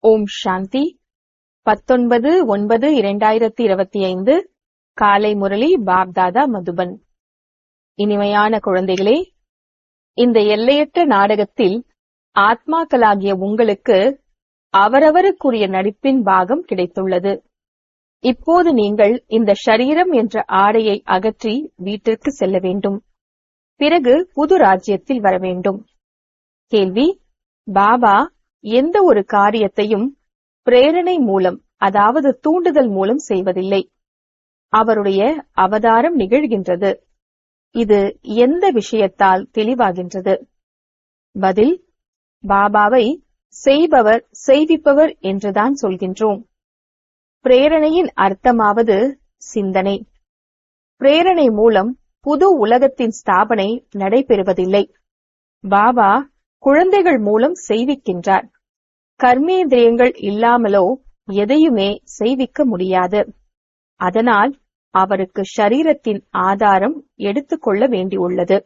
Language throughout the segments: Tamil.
ஓம் சாந்தி பத்தொன்பது ஒன்பது இரண்டாயிரத்தி இருபத்தி ஐந்து காலை முரளி பாப்தாதா மதுபன் இனிமையான குழந்தைகளே இந்த எல்லையற்ற நாடகத்தில் ஆத்மாக்களாகிய உங்களுக்கு அவரவருக்குரிய நடிப்பின் பாகம் கிடைத்துள்ளது இப்போது நீங்கள் இந்த ஷரீரம் என்ற ஆடையை அகற்றி வீட்டிற்கு செல்ல வேண்டும் பிறகு புது ராஜ்யத்தில் வர வேண்டும் கேள்வி பாபா எந்த ஒரு காரியத்தையும் பிரேரணை மூலம் அதாவது தூண்டுதல் மூலம் செய்வதில்லை அவருடைய அவதாரம் நிகழ்கின்றது இது எந்த விஷயத்தால் தெளிவாகின்றது பதில் பாபாவை செய்பவர் செய்விப்பவர் என்றுதான் சொல்கின்றோம் பிரேரணையின் அர்த்தமாவது சிந்தனை பிரேரணை மூலம் புது உலகத்தின் ஸ்தாபனை நடைபெறுவதில்லை பாபா குழந்தைகள் மூலம் செய்விக்கின்றார் கர்மேந்திரியங்கள் இல்லாமலோ எதையுமே செய்விக்க முடியாது அதனால் அவருக்கு ஷரீரத்தின் ஆதாரம் எடுத்துக்கொள்ள வேண்டியுள்ளது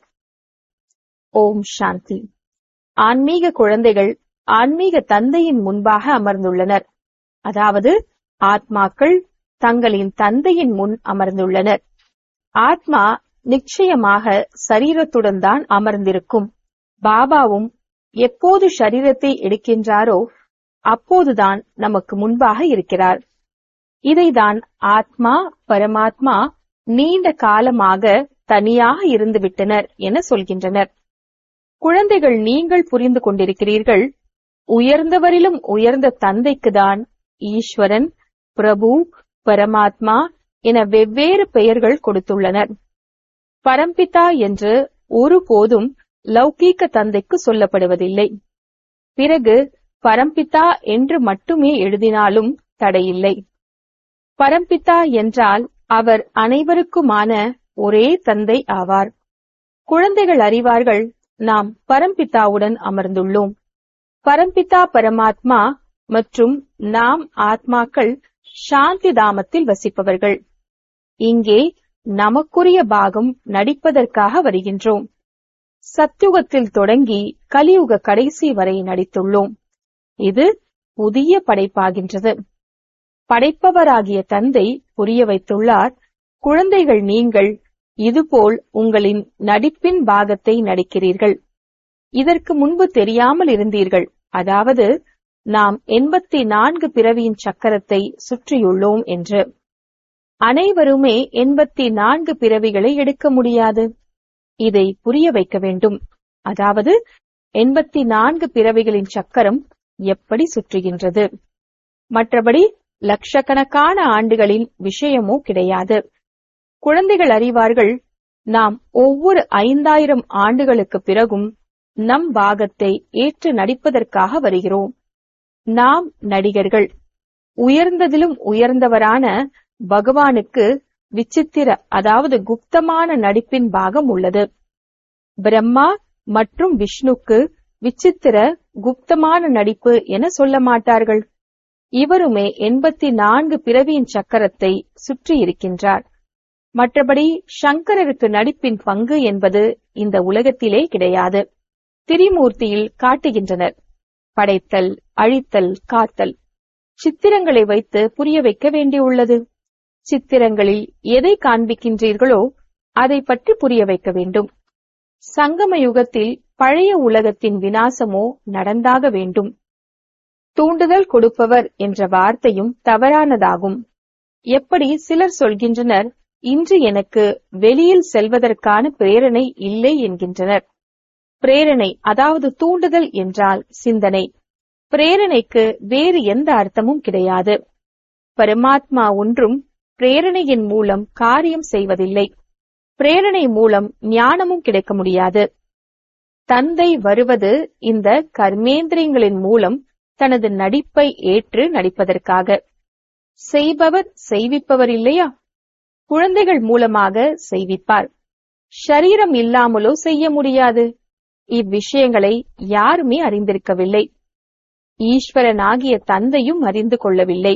ஓம் சாந்தி ஆன்மீக குழந்தைகள் ஆன்மீக தந்தையின் முன்பாக அமர்ந்துள்ளனர் அதாவது ஆத்மாக்கள் தங்களின் தந்தையின் முன் அமர்ந்துள்ளனர் ஆத்மா நிச்சயமாக சரீரத்துடன் தான் அமர்ந்திருக்கும் பாபாவும் எப்போது ஷரீரத்தை எடுக்கின்றாரோ அப்போதுதான் நமக்கு முன்பாக இருக்கிறார் இதைதான் ஆத்மா பரமாத்மா நீண்ட காலமாக தனியாக இருந்துவிட்டனர் என சொல்கின்றனர் குழந்தைகள் நீங்கள் புரிந்து கொண்டிருக்கிறீர்கள் உயர்ந்தவரிலும் உயர்ந்த தந்தைக்குதான் ஈஸ்வரன் பிரபு பரமாத்மா என வெவ்வேறு பெயர்கள் கொடுத்துள்ளனர் பரம்பிதா என்று ஒருபோதும் லௌகீக தந்தைக்கு சொல்லப்படுவதில்லை பிறகு பரம்பிதா என்று மட்டுமே எழுதினாலும் தடையில்லை பரம்பிதா என்றால் அவர் அனைவருக்குமான ஒரே தந்தை ஆவார் குழந்தைகள் அறிவார்கள் நாம் பரம்பிதாவுடன் அமர்ந்துள்ளோம் பரம்பிதா பரமாத்மா மற்றும் நாம் ஆத்மாக்கள் சாந்தி தாமத்தில் வசிப்பவர்கள் இங்கே நமக்குரிய பாகம் நடிப்பதற்காக வருகின்றோம் சத்யுகத்தில் தொடங்கி கலியுக கடைசி வரை நடித்துள்ளோம் இது புதிய படைப்பாகின்றது படைப்பவராகிய தந்தை புரிய வைத்துள்ளார் குழந்தைகள் நீங்கள் இதுபோல் உங்களின் நடிப்பின் பாகத்தை நடிக்கிறீர்கள் இதற்கு முன்பு தெரியாமல் இருந்தீர்கள் அதாவது நாம் எண்பத்தி நான்கு பிறவியின் சக்கரத்தை சுற்றியுள்ளோம் என்று அனைவருமே எண்பத்தி நான்கு பிறவிகளை எடுக்க முடியாது இதை புரிய வைக்க வேண்டும் அதாவது எண்பத்தி நான்கு பிறவிகளின் சக்கரம் எப்படி சுற்றுகின்றது மற்றபடி லட்சக்கணக்கான ஆண்டுகளின் விஷயமோ கிடையாது குழந்தைகள் அறிவார்கள் நாம் ஒவ்வொரு ஐந்தாயிரம் ஆண்டுகளுக்கு பிறகும் நம் பாகத்தை ஏற்று நடிப்பதற்காக வருகிறோம் நாம் நடிகர்கள் உயர்ந்ததிலும் உயர்ந்தவரான பகவானுக்கு விசித்திர அதாவது குப்தமான நடிப்பின் பாகம் உள்ளது பிரம்மா மற்றும் விஷ்ணுக்கு விசித்திர குப்தமான நடிப்பு என சொல்ல மாட்டார்கள் இவருமே எண்பத்தி நான்கு பிறவியின் சக்கரத்தை சுற்றி இருக்கின்றார் மற்றபடி சங்கரருக்கு நடிப்பின் பங்கு என்பது இந்த உலகத்திலே கிடையாது திரிமூர்த்தியில் காட்டுகின்றனர் படைத்தல் அழித்தல் காத்தல் சித்திரங்களை வைத்து புரிய வைக்க வேண்டியுள்ளது சித்திரங்களில் எதை காண்பிக்கின்றீர்களோ அதை பற்றி புரிய வைக்க வேண்டும் சங்கம யுகத்தில் பழைய உலகத்தின் வினாசமோ நடந்தாக வேண்டும் தூண்டுதல் கொடுப்பவர் என்ற வார்த்தையும் தவறானதாகும் எப்படி சிலர் சொல்கின்றனர் இன்று எனக்கு வெளியில் செல்வதற்கான பிரேரணை இல்லை என்கின்றனர் பிரேரணை அதாவது தூண்டுதல் என்றால் சிந்தனை பிரேரணைக்கு வேறு எந்த அர்த்தமும் கிடையாது பரமாத்மா ஒன்றும் பிரேரணையின் மூலம் காரியம் செய்வதில்லை பிரேரணை மூலம் ஞானமும் கிடைக்க முடியாது தந்தை வருவது இந்த கர்மேந்திரியங்களின் மூலம் தனது நடிப்பை ஏற்று நடிப்பதற்காக செய்பவர் செய்விப்பவர் இல்லையா குழந்தைகள் மூலமாக செய்விப்பார் ஷரீரம் இல்லாமலோ செய்ய முடியாது இவ்விஷயங்களை யாருமே அறிந்திருக்கவில்லை ஈஸ்வரனாகிய தந்தையும் அறிந்து கொள்ளவில்லை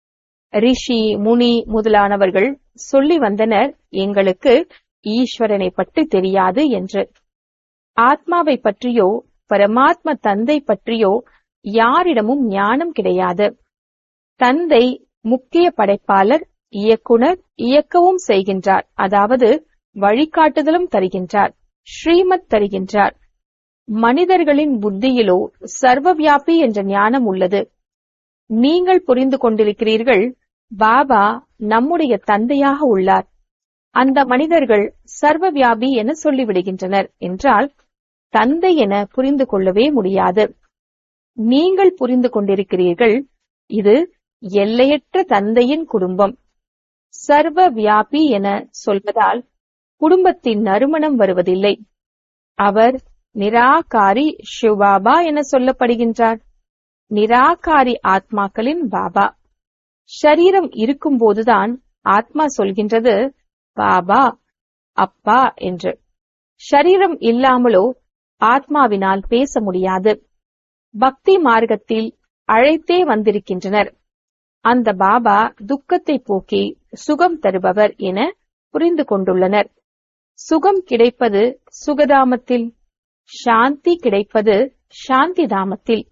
ரிஷி முனி முதலானவர்கள் சொல்லி வந்தனர் எங்களுக்கு ஈஸ்வரனை பற்றி தெரியாது என்று ஆத்மாவை பற்றியோ பரமாத்ம தந்தை பற்றியோ யாரிடமும் ஞானம் கிடையாது தந்தை முக்கிய படைப்பாளர் இயக்குனர் இயக்கவும் செய்கின்றார் அதாவது வழிகாட்டுதலும் தருகின்றார் ஸ்ரீமத் தருகின்றார் மனிதர்களின் புத்தியிலோ சர்வவியாபி என்ற ஞானம் உள்ளது நீங்கள் புரிந்து கொண்டிருக்கிறீர்கள் பாபா நம்முடைய தந்தையாக உள்ளார் அந்த மனிதர்கள் சர்வவியாபி என சொல்லிவிடுகின்றனர் என்றால் தந்தை என புரிந்து கொள்ளவே முடியாது நீங்கள் புரிந்து கொண்டிருக்கிறீர்கள் இது எல்லையற்ற தந்தையின் குடும்பம் சர்வ வியாபி என சொல்வதால் குடும்பத்தின் நறுமணம் வருவதில்லை அவர் நிராகாரி சிவபாபா என சொல்லப்படுகின்றார் நிராகாரி ஆத்மாக்களின் பாபா ஷரீரம் இருக்கும்போதுதான் ஆத்மா சொல்கின்றது பாபா அப்பா என்று ஷரீரம் இல்லாமலோ ஆத்மாவினால் பேச முடியாது பக்தி மார்க்கத்தில் அழைத்தே வந்திருக்கின்றனர் அந்த பாபா துக்கத்தை போக்கி சுகம் தருபவர் என புரிந்து கொண்டுள்ளனர் சுகம் கிடைப்பது சுகதாமத்தில் சாந்தி கிடைப்பது சாந்தி தாமத்தில்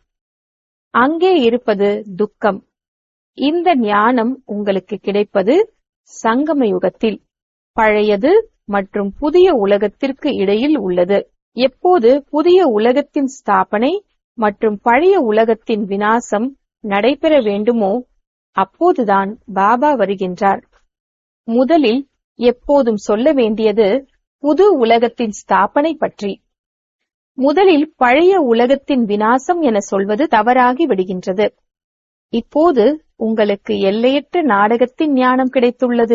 அங்கே இருப்பது துக்கம் இந்த ஞானம் உங்களுக்கு கிடைப்பது சங்கம யுகத்தில் பழையது மற்றும் புதிய உலகத்திற்கு இடையில் உள்ளது எப்போது புதிய உலகத்தின் ஸ்தாபனை மற்றும் பழைய உலகத்தின் வினாசம் நடைபெற வேண்டுமோ அப்போதுதான் பாபா வருகின்றார் முதலில் எப்போதும் சொல்ல வேண்டியது புது உலகத்தின் ஸ்தாபனை பற்றி முதலில் பழைய உலகத்தின் வினாசம் என சொல்வது தவறாகி விடுகின்றது இப்போது உங்களுக்கு எல்லையற்ற நாடகத்தின் ஞானம் கிடைத்துள்ளது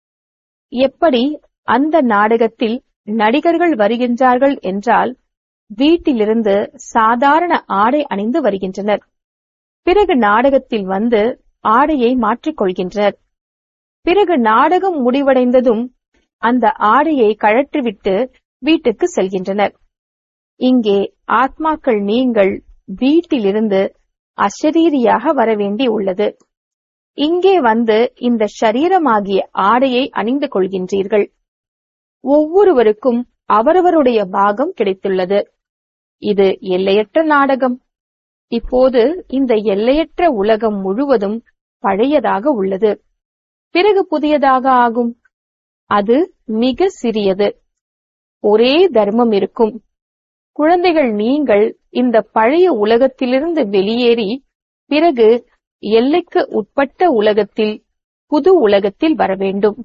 எப்படி அந்த நாடகத்தில் நடிகர்கள் வருகின்றார்கள் என்றால் வீட்டிலிருந்து சாதாரண ஆடை அணிந்து வருகின்றனர் பிறகு நாடகத்தில் வந்து ஆடையை மாற்றிக்கொள்கின்றனர் பிறகு நாடகம் முடிவடைந்ததும் அந்த ஆடையை கழற்றிவிட்டு வீட்டுக்கு செல்கின்றனர் இங்கே ஆத்மாக்கள் நீங்கள் வீட்டிலிருந்து அஷரீரியாக வரவேண்டி உள்ளது இங்கே வந்து இந்த ஷரீரமாகிய ஆடையை அணிந்து கொள்கின்றீர்கள் ஒவ்வொருவருக்கும் அவரவருடைய பாகம் கிடைத்துள்ளது இது எல்லையற்ற நாடகம் இப்போது இந்த எல்லையற்ற உலகம் முழுவதும் பழையதாக உள்ளது பிறகு புதியதாக ஆகும் அது மிக சிறியது ஒரே தர்மம் இருக்கும் குழந்தைகள் நீங்கள் இந்த பழைய உலகத்திலிருந்து வெளியேறி பிறகு எல்லைக்கு உட்பட்ட உலகத்தில் புது உலகத்தில் வர வேண்டும்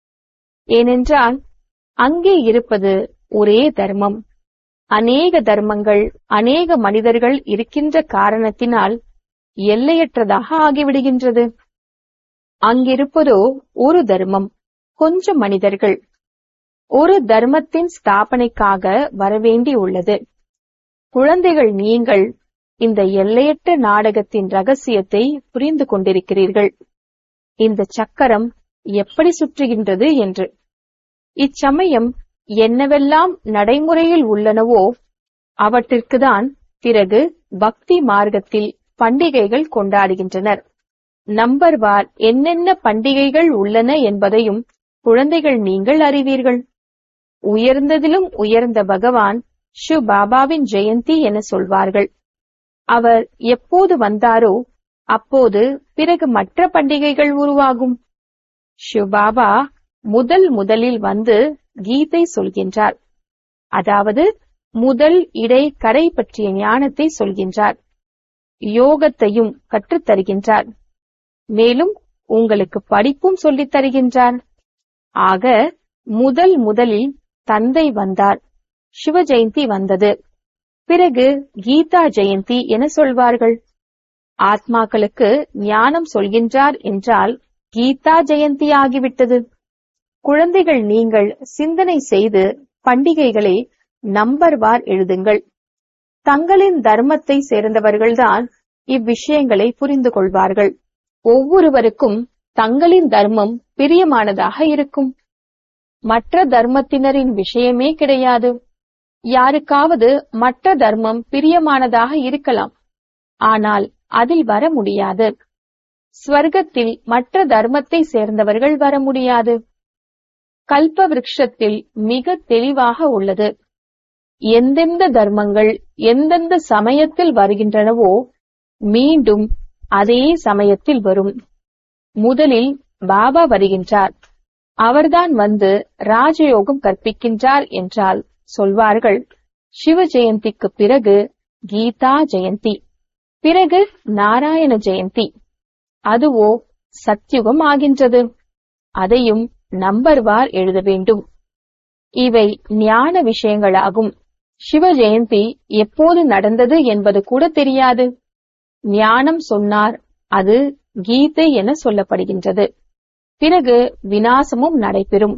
ஏனென்றால் அங்கே இருப்பது ஒரே தர்மம் அநேக தர்மங்கள் அநேக மனிதர்கள் இருக்கின்ற காரணத்தினால் எல்லையற்றதாக ஆகிவிடுகின்றது அங்கிருப்பதோ ஒரு தர்மம் கொஞ்சம் மனிதர்கள் ஒரு தர்மத்தின் ஸ்தாபனைக்காக வரவேண்டி உள்ளது குழந்தைகள் நீங்கள் இந்த எல்லையற்ற நாடகத்தின் ரகசியத்தை புரிந்து கொண்டிருக்கிறீர்கள் இந்த சக்கரம் எப்படி சுற்றுகின்றது என்று இச்சமயம் என்னவெல்லாம் நடைமுறையில் உள்ளனவோ அவற்றிற்குதான் பிறகு பக்தி மார்க்கத்தில் பண்டிகைகள் கொண்டாடுகின்றனர் நம்பர் வார் என்னென்ன பண்டிகைகள் உள்ளன என்பதையும் குழந்தைகள் நீங்கள் அறிவீர்கள் உயர்ந்ததிலும் உயர்ந்த பகவான் ஷு பாபாவின் ஜெயந்தி என சொல்வார்கள் அவர் எப்போது வந்தாரோ அப்போது பிறகு மற்ற பண்டிகைகள் உருவாகும் ஷிவபாபா முதல் முதலில் வந்து கீதை சொல்கின்றார் அதாவது முதல் இடை கரை பற்றிய ஞானத்தை சொல்கின்றார் யோகத்தையும் கற்றுத் தருகின்றார் மேலும் உங்களுக்கு படிப்பும் சொல்லித் தருகின்றார் ஆக முதல் முதலில் தந்தை வந்தார் சிவ ஜெயந்தி வந்தது பிறகு கீதா ஜெயந்தி என சொல்வார்கள் ஆத்மாக்களுக்கு ஞானம் சொல்கின்றார் என்றால் கீதா ஜெயந்தி ஆகிவிட்டது குழந்தைகள் நீங்கள் சிந்தனை செய்து பண்டிகைகளை நம்பர் வார் எழுதுங்கள் தங்களின் தர்மத்தை சேர்ந்தவர்கள்தான் இவ்விஷயங்களை புரிந்து கொள்வார்கள் ஒவ்வொருவருக்கும் தங்களின் தர்மம் பிரியமானதாக இருக்கும் மற்ற தர்மத்தினரின் விஷயமே கிடையாது யாருக்காவது மற்ற தர்மம் பிரியமானதாக இருக்கலாம் ஆனால் அதில் வர முடியாது ஸ்வர்க்கத்தில் மற்ற தர்மத்தை சேர்ந்தவர்கள் வர முடியாது கல்ப விருட்சத்தில் மிக தெளிவாக உள்ளது எந்தெந்த தர்மங்கள் எந்தெந்த சமயத்தில் வருகின்றனவோ மீண்டும் அதே சமயத்தில் வரும் முதலில் பாபா வருகின்றார் அவர்தான் வந்து ராஜயோகம் கற்பிக்கின்றார் என்றால் சொல்வார்கள் சிவ ஜெயந்திக்கு பிறகு கீதா ஜெயந்தி பிறகு நாராயண ஜெயந்தி அதுவோ சத்யுகம் ஆகின்றது அதையும் நம்பர்வார் எழுத வேண்டும் இவை ஞான விஷயங்களாகும் சிவ ஜெயந்தி எப்போது நடந்தது என்பது கூட தெரியாது ஞானம் சொன்னார் அது கீதை என சொல்லப்படுகின்றது பிறகு வினாசமும் நடைபெறும்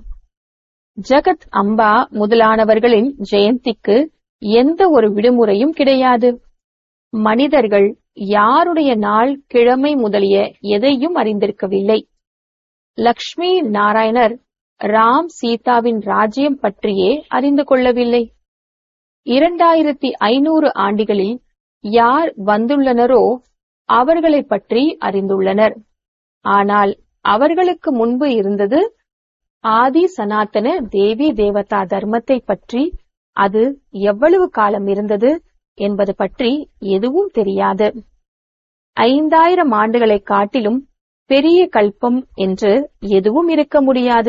ஜகத் அம்பா முதலானவர்களின் ஜெயந்திக்கு எந்த ஒரு விடுமுறையும் கிடையாது மனிதர்கள் யாருடைய நாள் கிழமை முதலிய எதையும் அறிந்திருக்கவில்லை லக்ஷ்மி நாராயணர் ராம் சீதாவின் ராஜ்யம் பற்றியே அறிந்து கொள்ளவில்லை இரண்டாயிரத்தி ஐநூறு ஆண்டுகளில் யார் வந்துள்ளனரோ அவர்களை பற்றி அறிந்துள்ளனர் ஆனால் அவர்களுக்கு முன்பு இருந்தது ஆதி சனாதன தேவி தேவதா தர்மத்தை பற்றி அது எவ்வளவு காலம் இருந்தது என்பது பற்றி எதுவும் தெரியாது ஐந்தாயிரம் ஆண்டுகளை காட்டிலும் பெரிய கல்பம் என்று எதுவும் இருக்க முடியாது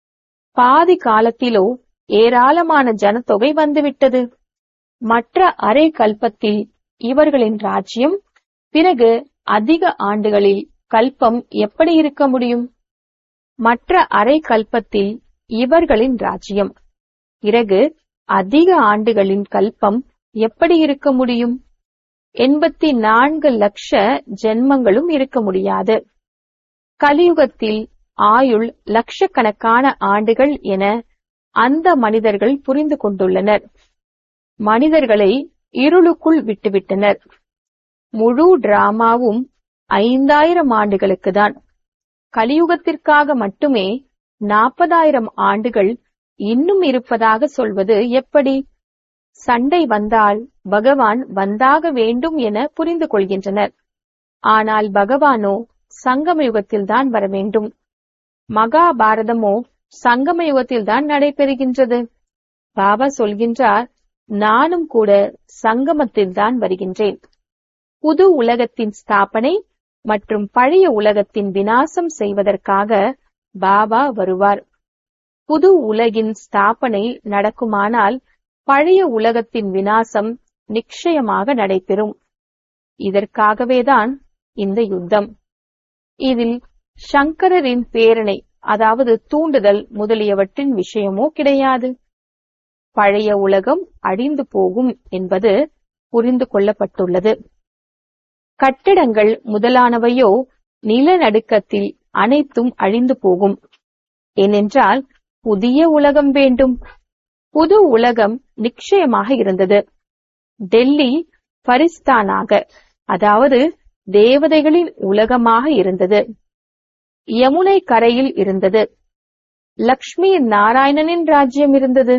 பாதி காலத்திலோ ஏராளமான ஜனத்தொகை வந்துவிட்டது மற்ற அரை கல்பத்தில் இவர்களின் ராஜ்யம் பிறகு அதிக ஆண்டுகளில் கல்பம் எப்படி இருக்க முடியும் மற்ற அரை கல்பத்தில் இவர்களின் ராஜ்யம் பிறகு அதிக ஆண்டுகளின் கல்பம் எப்படி இருக்க முடியும் எண்பத்தி நான்கு லட்ச ஜென்மங்களும் இருக்க முடியாது கலியுகத்தில் ஆயுள் லட்சக்கணக்கான ஆண்டுகள் என அந்த மனிதர்கள் புரிந்து கொண்டுள்ளனர் மனிதர்களை இருளுக்குள் விட்டுவிட்டனர் முழு டிராமாவும் ஐந்தாயிரம் ஆண்டுகளுக்குதான் கலியுகத்திற்காக மட்டுமே நாற்பதாயிரம் ஆண்டுகள் இன்னும் இருப்பதாக சொல்வது எப்படி சண்டை வந்தால் பகவான் வந்தாக வேண்டும் என புரிந்து கொள்கின்றனர் ஆனால் பகவானோ சங்கம யுகத்தில்தான் வர வேண்டும் மகாபாரதமோ சங்கம யுகத்தில்தான் நடைபெறுகின்றது பாபா சொல்கின்றார் நானும் கூட சங்கமத்தில்தான் வருகின்றேன் புது உலகத்தின் ஸ்தாபனை மற்றும் பழைய உலகத்தின் வினாசம் செய்வதற்காக பாபா வருவார் புது உலகின் ஸ்தாபனை நடக்குமானால் பழைய உலகத்தின் வினாசம் நிச்சயமாக நடைபெறும் இதற்காகவேதான் இந்த யுத்தம் இதில் சங்கரரின் பேரணை அதாவது தூண்டுதல் முதலியவற்றின் விஷயமோ கிடையாது பழைய உலகம் அழிந்து போகும் என்பது புரிந்து கொள்ளப்பட்டுள்ளது கட்டிடங்கள் முதலானவையோ நிலநடுக்கத்தில் அனைத்தும் அழிந்து போகும் ஏனென்றால் புதிய உலகம் வேண்டும் புது உலகம் நிச்சயமாக இருந்தது டெல்லி பரிஸ்தானாக அதாவது தேவதைகளின் உலகமாக இருந்தது யமுனை கரையில் இருந்தது லக்ஷ்மி நாராயணனின் ராஜ்யம் இருந்தது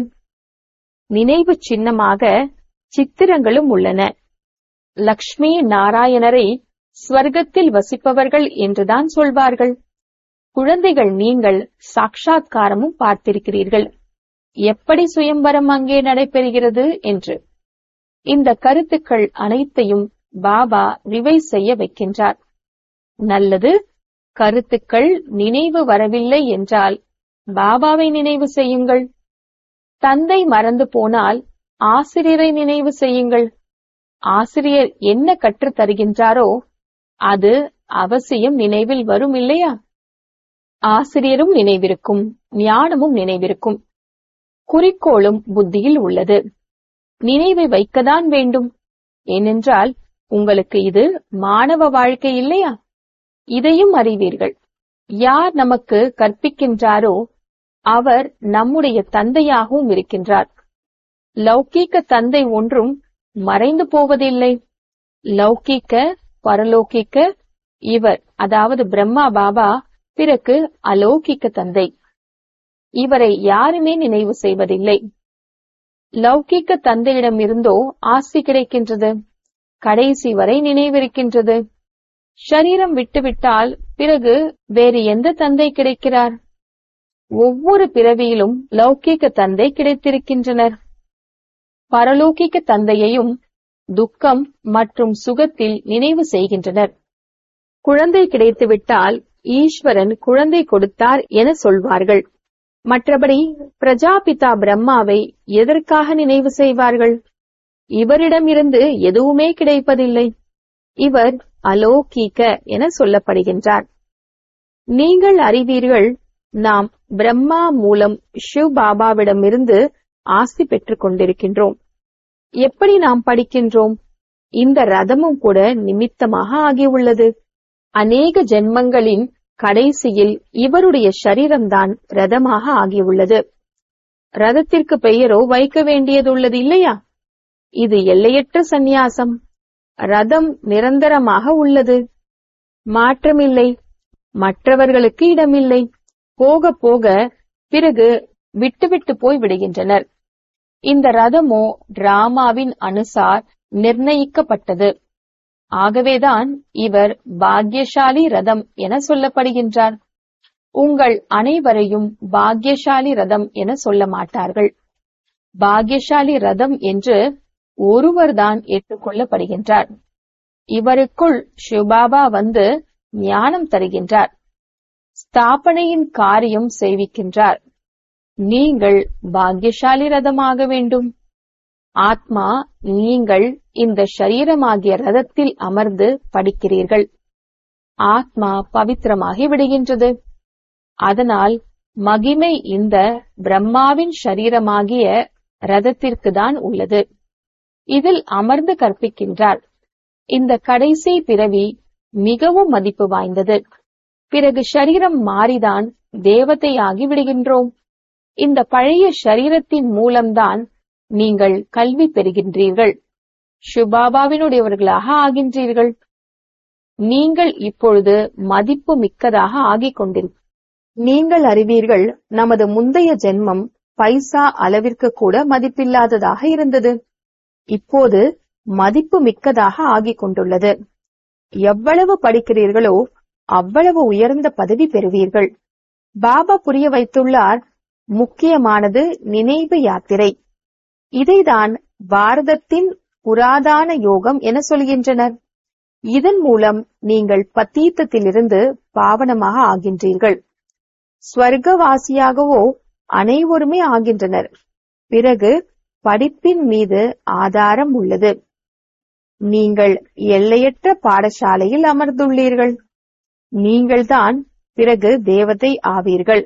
நினைவு சின்னமாக சித்திரங்களும் உள்ளன லக்ஷ்மி நாராயணரை ஸ்வர்க்கத்தில் வசிப்பவர்கள் என்றுதான் சொல்வார்கள் குழந்தைகள் நீங்கள் சாட்சாத்காரமும் பார்த்திருக்கிறீர்கள் எப்படி சுயம்பரம் அங்கே நடைபெறுகிறது என்று இந்த கருத்துக்கள் அனைத்தையும் பாபா ரிவைஸ் செய்ய வைக்கின்றார் நல்லது கருத்துக்கள் நினைவு வரவில்லை என்றால் பாபாவை நினைவு செய்யுங்கள் தந்தை மறந்து போனால் ஆசிரியரை நினைவு செய்யுங்கள் ஆசிரியர் என்ன கற்றுத் தருகின்றாரோ அது அவசியம் நினைவில் வரும் இல்லையா ஆசிரியரும் நினைவிருக்கும் ஞானமும் நினைவிருக்கும் குறிக்கோளும் புத்தியில் உள்ளது நினைவை வைக்கத்தான் வேண்டும் ஏனென்றால் உங்களுக்கு இது மாணவ வாழ்க்கை இல்லையா இதையும் அறிவீர்கள் யார் நமக்கு கற்பிக்கின்றாரோ அவர் நம்முடைய தந்தையாகவும் இருக்கின்றார் லௌகீக தந்தை ஒன்றும் மறைந்து போவதில்லை லௌகீக பரலோகிக்க இவர் அதாவது பிரம்மா பாபா பிறகு அலௌகிக்க தந்தை இவரை யாருமே நினைவு செய்வதில்லை லௌகிக்க தந்தையிடமிருந்தோ ஆசி கிடைக்கின்றது கடைசி வரை நினைவிருக்கின்றது ஷரீரம் விட்டுவிட்டால் பிறகு வேறு எந்த தந்தை கிடைக்கிறார் ஒவ்வொரு பிறவியிலும் லௌகீக தந்தை கிடைத்திருக்கின்றனர் பரலோகிக்க தந்தையையும் துக்கம் மற்றும் சுகத்தில் நினைவு செய்கின்றனர் குழந்தை கிடைத்துவிட்டால் ஈஸ்வரன் குழந்தை கொடுத்தார் என சொல்வார்கள் மற்றபடி பிரஜாபிதா பிரம்மாவை எதற்காக நினைவு செய்வார்கள் இவரிடமிருந்து எதுவுமே கிடைப்பதில்லை இவர் அலோகீக என சொல்லப்படுகின்றார் நீங்கள் அறிவீர்கள் நாம் பிரம்மா மூலம் ஷிவ் பாபாவிடமிருந்து ஆஸ்தி பெற்றுக் கொண்டிருக்கின்றோம் எப்படி நாம் படிக்கின்றோம் இந்த ரதமும் கூட நிமித்தமாக ஆகியுள்ளது அநேக ஜென்மங்களின் கடைசியில் இவருடைய சரீரம்தான் ரதமாக ஆகியுள்ளது ரதத்திற்கு பெயரோ வைக்க வேண்டியதுள்ளது இல்லையா இது எல்லையற்ற சந்நியாசம் ரதம் நிரந்தரமாக உள்ளது மாற்றமில்லை மற்றவர்களுக்கு இடமில்லை போக போக பிறகு விட்டுவிட்டு போய் விடுகின்றனர் இந்த ரதமோ டிராமாவின் அனுசார் நிர்ணயிக்கப்பட்டது ஆகவேதான் இவர் பாக்யசாலி ரதம் என சொல்லப்படுகின்றார் உங்கள் அனைவரையும் பாக்யசாலி ரதம் என சொல்ல மாட்டார்கள் பாக்யசாலி ரதம் என்று ஒருவர்தான் ஏற்றுக்கொள்ளப்படுகின்றார் இவருக்குள் சிவபாபா வந்து ஞானம் தருகின்றார் ஸ்தாபனையின் காரியம் செய்விக்கின்றார் நீங்கள் பாக்யசாலி ரதமாக வேண்டும் ஆத்மா நீங்கள் இந்த ஷரீரமாகிய ரதத்தில் அமர்ந்து படிக்கிறீர்கள் ஆத்மா பவித்திரமாகி விடுகின்றது அதனால் மகிமை இந்த பிரம்மாவின் ஷரீரமாகிய ரதத்திற்கு தான் உள்ளது இதில் அமர்ந்து கற்பிக்கின்றார் இந்த கடைசி பிறவி மிகவும் மதிப்பு வாய்ந்தது பிறகு ஷரீரம் மாறிதான் தேவதையாகி விடுகின்றோம் இந்த பழைய ஷரீரத்தின் மூலம்தான் நீங்கள் கல்வி பெறுகின்றீர்கள் சுபாபாவினுடையவர்களாக ஆகின்றீர்கள் நீங்கள் இப்பொழுது மதிப்பு மிக்கதாக ஆகிக் கொண்டிரு நீங்கள் அறிவீர்கள் நமது முந்தைய ஜென்மம் பைசா அளவிற்கு கூட மதிப்பில்லாததாக இருந்தது இப்போது மதிப்பு மிக்கதாக ஆகிக் கொண்டுள்ளது எவ்வளவு படிக்கிறீர்களோ அவ்வளவு உயர்ந்த பதவி பெறுவீர்கள் பாபா புரிய வைத்துள்ளார் முக்கியமானது நினைவு யாத்திரை இதைதான் பாரதத்தின் புராதான யோகம் என சொல்கின்றனர் இதன் மூலம் நீங்கள் பத்தீத்தத்திலிருந்து பாவனமாக ஆகின்றீர்கள் ஸ்வர்க்கவாசியாகவோ அனைவருமே ஆகின்றனர் பிறகு படிப்பின் மீது ஆதாரம் உள்ளது நீங்கள் எல்லையற்ற பாடசாலையில் அமர்ந்துள்ளீர்கள் நீங்கள்தான் பிறகு தேவதை ஆவீர்கள்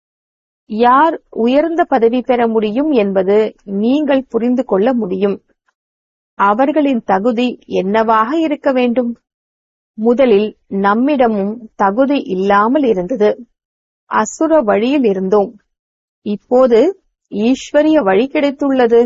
யார் உயர்ந்த பதவி பெற முடியும் என்பது நீங்கள் புரிந்து கொள்ள முடியும் அவர்களின் தகுதி என்னவாக இருக்க வேண்டும் முதலில் நம்மிடமும் தகுதி இல்லாமல் இருந்தது அசுர வழியில் இருந்தோம் இப்போது ஈஸ்வரிய வழி கிடைத்துள்ளது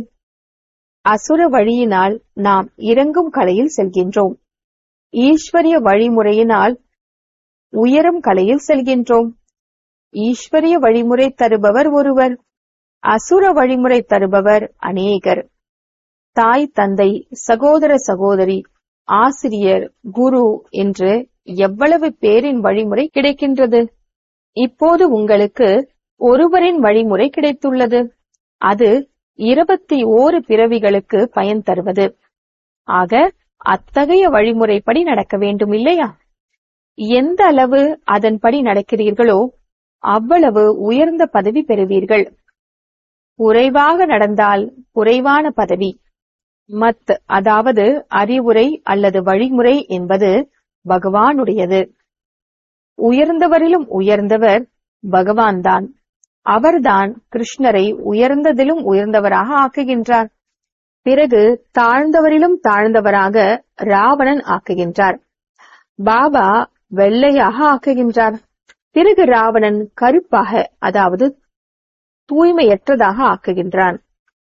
அசுர வழியினால் நாம் இறங்கும் கலையில் செல்கின்றோம் ஈஸ்வரிய வழிமுறையினால் உயரும் கலையில் செல்கின்றோம் ஈஸ்வரிய வழிமுறை தருபவர் ஒருவர் அசுர வழிமுறை தருபவர் அநேகர் தாய் தந்தை சகோதர சகோதரி ஆசிரியர் குரு என்று எவ்வளவு பேரின் வழிமுறை கிடைக்கின்றது இப்போது உங்களுக்கு ஒருவரின் வழிமுறை கிடைத்துள்ளது அது இருபத்தி ஓரு பிறவிகளுக்கு பயன் தருவது ஆக அத்தகைய வழிமுறைப்படி நடக்க வேண்டும் இல்லையா எந்த அளவு அதன்படி நடக்கிறீர்களோ அவ்வளவு உயர்ந்த பதவி பெறுவீர்கள் குறைவாக நடந்தால் குறைவான பதவி மத் அதாவது அறிவுரை அல்லது வழிமுறை என்பது பகவானுடையது உயர்ந்தவரிலும் உயர்ந்தவர் பகவான் தான் அவர்தான் கிருஷ்ணரை உயர்ந்ததிலும் உயர்ந்தவராக ஆக்குகின்றார் பிறகு தாழ்ந்தவரிலும் தாழ்ந்தவராக ராவணன் ஆக்குகின்றார் பாபா வெள்ளையாக ஆக்குகின்றார் பிறகு ராவணன் கருப்பாக அதாவது தூய்மையற்றதாக ஆக்குகின்றான்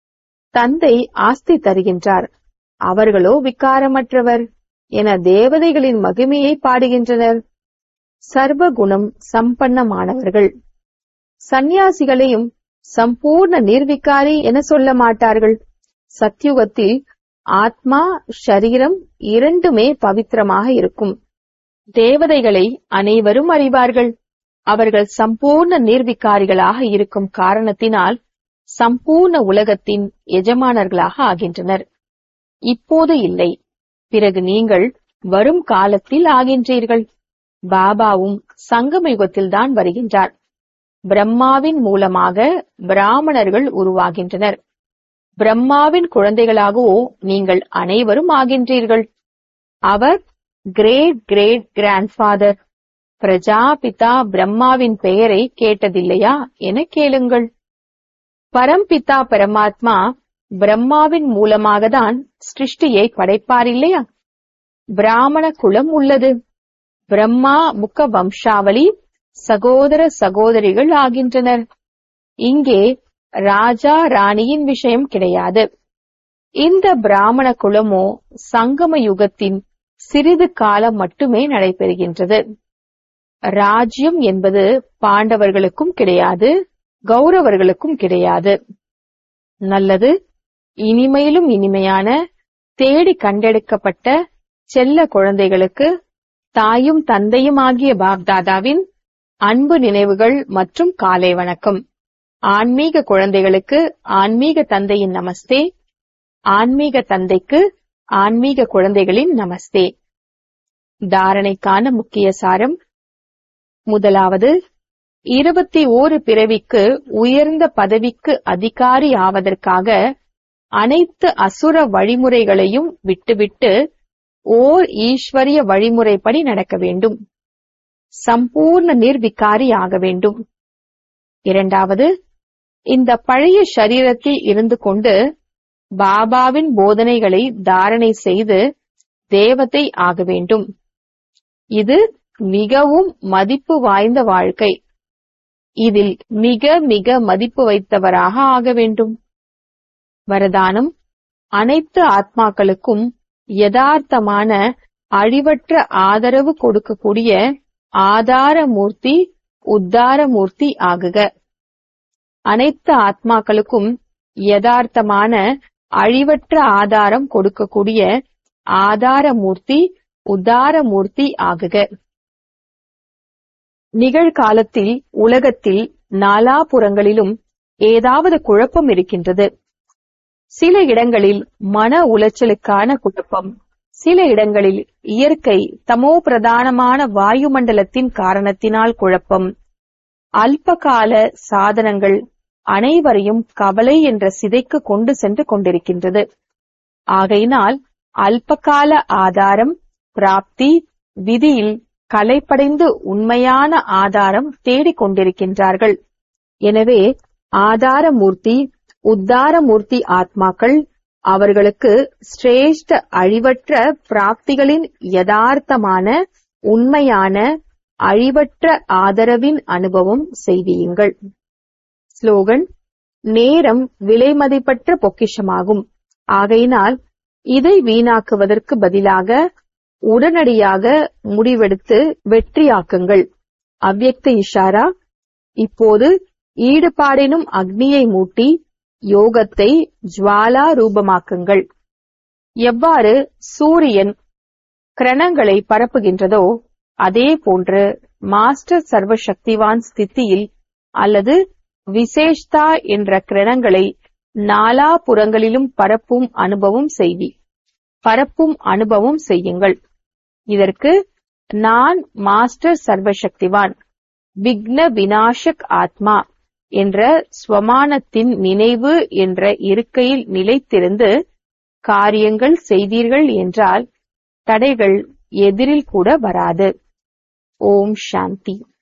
தந்தை ஆஸ்தி தருகின்றார் அவர்களோ விக்காரமற்றவர் என தேவதைகளின் மகிமையை பாடுகின்றனர் சர்வகுணம் சம்பன்னமானவர்கள் சந்நியாசிகளையும் சம்பூர்ண நிர்விகாரி என சொல்ல மாட்டார்கள் சத்யுகத்தில் ஆத்மா ஷரீரம் இரண்டுமே பவித்திரமாக இருக்கும் தேவதைகளை அனைவரும் அறிவார்கள் அவர்கள் சம்பூர்ண நிர்விகாரிகளாக இருக்கும் காரணத்தினால் சம்பூர்ண உலகத்தின் எஜமானர்களாக ஆகின்றனர் இப்போது இல்லை பிறகு நீங்கள் வரும் காலத்தில் ஆகின்றீர்கள் பாபாவும் சங்கம யுகத்தில்தான் வருகின்றார் பிரம்மாவின் மூலமாக பிராமணர்கள் உருவாகின்றனர் பிரம்மாவின் குழந்தைகளாகவோ நீங்கள் அனைவரும் ஆகின்றீர்கள் அவர் கிரேட் கிரேட் கிராண்ட்ஃபாதர் பிரஜாபிதா பிரம்மாவின் பெயரை கேட்டதில்லையா என கேளுங்கள் பரம்பிதா பரமாத்மா பிரம்மாவின் மூலமாகத்தான் சிருஷ்டியை படைப்பார் இல்லையா பிராமண குலம் உள்ளது பிரம்மா முக்க வம்சாவளி சகோதர சகோதரிகள் ஆகின்றனர் இங்கே ராஜா ராணியின் விஷயம் கிடையாது இந்த பிராமண குலமோ சங்கம யுகத்தின் சிறிது காலம் மட்டுமே நடைபெறுகின்றது ராஜ்யம் என்பது பாண்டவர்களுக்கும் கிடையாது கௌரவர்களுக்கும் கிடையாது நல்லது இனிமையிலும் இனிமையான தேடி கண்டெடுக்கப்பட்ட செல்ல குழந்தைகளுக்கு தாயும் தந்தையும் ஆகிய பாப்தாதாவின் அன்பு நினைவுகள் மற்றும் காலை வணக்கம் ஆன்மீக குழந்தைகளுக்கு ஆன்மீக தந்தையின் நமஸ்தே ஆன்மீக தந்தைக்கு ஆன்மீக குழந்தைகளின் நமஸ்தே தாரணைக்கான முக்கிய சாரம் முதலாவது இருபத்தி ஓரு பிறவிக்கு உயர்ந்த பதவிக்கு அதிகாரி ஆவதற்காக அனைத்து அசுர வழிமுறைகளையும் விட்டுவிட்டு ஓர் ஈஸ்வரிய வழிமுறைப்படி நடக்க வேண்டும் சம்பூர்ண நிர்விகாரி ஆக வேண்டும் இரண்டாவது இந்த பழைய சரீரத்தில் இருந்து கொண்டு பாபாவின் போதனைகளை தாரணை செய்து தேவதை ஆக வேண்டும் இது மிகவும் மதிப்பு வாய்ந்த வாழ்க்கை இதில் மிக மிக மதிப்பு வைத்தவராக ஆக வேண்டும் வரதானம் அனைத்து ஆத்மாக்களுக்கும் யதார்த்தமான அழிவற்ற ஆதரவு கொடுக்கக்கூடிய ஆதாரமூர்த்தி உத்தாரமூர்த்தி ஆகுக அனைத்து ஆத்மாக்களுக்கும் யதார்த்தமான அழிவற்ற ஆதாரம் கொடுக்கக்கூடிய ஆதாரமூர்த்தி உதாரமூர்த்தி ஆகுக நிகழ்காலத்தில் உலகத்தில் நாலாபுறங்களிலும் ஏதாவது குழப்பம் இருக்கின்றது சில இடங்களில் மன உளைச்சலுக்கான குழப்பம் சில இடங்களில் இயற்கை தமோ பிரதானமான வாயுமண்டலத்தின் காரணத்தினால் குழப்பம் அல்பகால சாதனங்கள் அனைவரையும் கவலை என்ற சிதைக்கு கொண்டு சென்று கொண்டிருக்கின்றது ஆகையினால் அல்பகால ஆதாரம் பிராப்தி விதியில் கலைப்படைந்து உண்மையான ஆதாரம் தேடிக் கொண்டிருக்கின்றார்கள் எனவே ஆதாரமூர்த்தி உத்தாரமூர்த்தி ஆத்மாக்கள் அவர்களுக்கு சிரேஷ்ட அழிவற்ற பிராப்திகளின் யதார்த்தமான உண்மையான அழிவற்ற ஆதரவின் அனுபவம் செய்வீங்கள் ஸ்லோகன் நேரம் விலைமதிப்பற்ற பொக்கிஷமாகும் ஆகையினால் இதை வீணாக்குவதற்கு பதிலாக உடனடியாக முடிவெடுத்து வெற்றியாக்குங்கள் அவ்யக்த இஷாரா இப்போது ஈடுபாடெனும் அக்னியை மூட்டி யோகத்தை ஜுவாலா ரூபமாக்குங்கள் எவ்வாறு சூரியன் கிரணங்களை பரப்புகின்றதோ அதே போன்று மாஸ்டர் சர்வசக்திவான் ஸ்திதியில் அல்லது விசேஷ்தா என்ற கிரணங்களை நாலா புறங்களிலும் பரப்பும் அனுபவம் செய்வி பரப்பும் அனுபவம் செய்யுங்கள் இதற்கு நான் மாஸ்டர் சர்வசக்திவான் விக்ன வினாஷக் ஆத்மா என்ற ஸ்வமானத்தின் நினைவு என்ற இருக்கையில் நிலைத்திருந்து காரியங்கள் செய்தீர்கள் என்றால் தடைகள் எதிரில் கூட வராது ஓம் சாந்தி